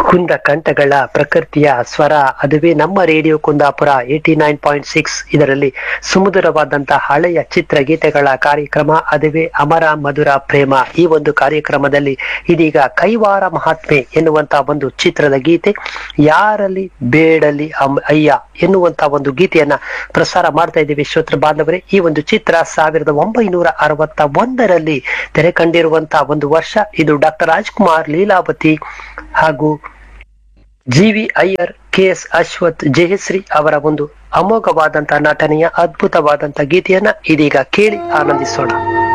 ಕುಂದ ಕಂಠಗಳ ಪ್ರಕೃತಿಯ ಸ್ವರ ಅದುವೇ ನಮ್ಮ radio Kundapura eighty nine point six ಇದರಲ್ಲಿ ಸುಮಧುರವಾದಂತಹ ಹಳೆಯ ಚಿತ್ರಗೀತೆಗಳ ಕಾರ್ಯಕ್ರಮ ಅದುವೇ ಅಮರ ಮಧುರ ಪ್ರೇಮ ಈ ಒಂದು ಕಾರ್ಯಕ್ರಮದಲ್ಲಿ ಇದೀಗ ಕೈವಾರ ಮಹಾತ್ಮೆ ಎನ್ನುವಂತ ಒಂದು ಚಿತ್ರದ ಗೀತೆ ಯಾರಲ್ಲಿ ಬೇಡಲಿ ಅಮ್- ಅಯ್ಯ ಎನ್ನುವಂತ ಒಂದು ಗೀತೆಯನ್ನ ಪ್ರಸಾರ ಮಾಡ್ತಾ ಇದ್ದೀವಿ ಶ್ರೋತೃ ಬಾಂಧವರೇ ಈ ಒಂದು ಚಿತ್ರ ಸಾವಿರದ ಒಂಬೈನೂರ ಅರವತ್ತ ಒಂದರಲ್ಲಿ ತೆರೆ ಕಂಡಿರುವಂತಹ ಒಂದು ವರ್ಷ ಇದು ಡಾಕ್ಟರ್ ರಾಜ್ಕುಮಾರ್ ಲೀಲಾವತಿ ಹಾಗೂ G V Iyer K S Ashwath Jayashree ಅವರ ಒಂದು ಅಮೋಘವಾದಂತಹ ನಟನೆಯ ಅದ್ಭುತವಾದಂತಹ ಗೀತೆಯನ್ನ ಇದೀಗ ಕೇಳಿ ಆನಂದಿಸೋಣ